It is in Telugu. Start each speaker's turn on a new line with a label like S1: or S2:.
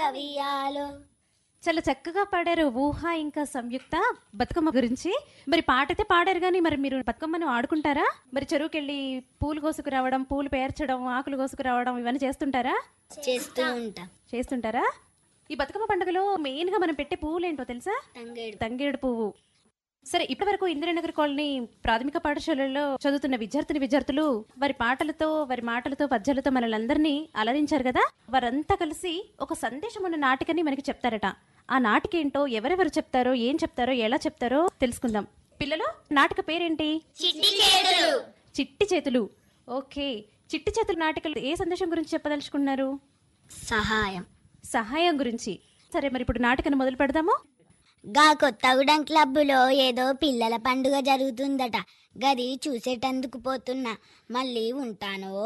S1: వియాలో
S2: చాలా చక్కగా పాడారు ఊహ ఇంకా సంయుక్త బతుకమ్మ గురించి మరి పాట అయితే పాడారు కానీ మరి మీరు బతుకమ్మను ఆడుకుంటారా మరి చెరువుకెళ్ళి పూలు కోసుకు రావడం పూలు పేర్చడం ఆకులు కోసుకు రావడం ఇవన్నీ చేస్తుంటారా
S1: చేస్తూ ఉంటాం
S2: చేస్తుంటారా ఈ బతుకమ్మ పండుగలో మెయిన్ గా మనం పెట్టే పువ్వులు ఏంటో తెలుసా
S1: తంగేడు
S2: తంగేడు పువ్వు సరే ఇప్పటి వరకు ఇంద్రనగర్ కాలనీ ప్రాథమిక పాఠశాలల్లో చదువుతున్న విద్యార్థిని విద్యార్థులు వారి పాటలతో వారి మాటలతో పద్యాలతో మనల్ని అందరినీ అలరించారు కదా వారంతా కలిసి ఒక సందేశం ఉన్న నాటికని మనకి చెప్తారట ఆ నాటిక ఏంటో ఎవరెవరు చెప్తారో ఏం చెప్తారో ఎలా చెప్తారో తెలుసుకుందాం పిల్లలు నాటిక పేరేంటి
S1: చిట్టి చేతులు
S2: చిట్టి చేతులు ఓకే చిట్టి చేతులు నాటికలు ఏ సందేశం గురించి చెప్పదలుచుకున్నారు
S1: సహాయం
S2: సహాయం గురించి సరే మరి ఇప్పుడు నాటికను మొదలు పెడదాము
S1: గా కొత్తగూడెం క్లబ్లో ఏదో పిల్లల పండుగ జరుగుతుందట గది చూసేటందుకు పోతున్నా మళ్ళీ ఉంటానో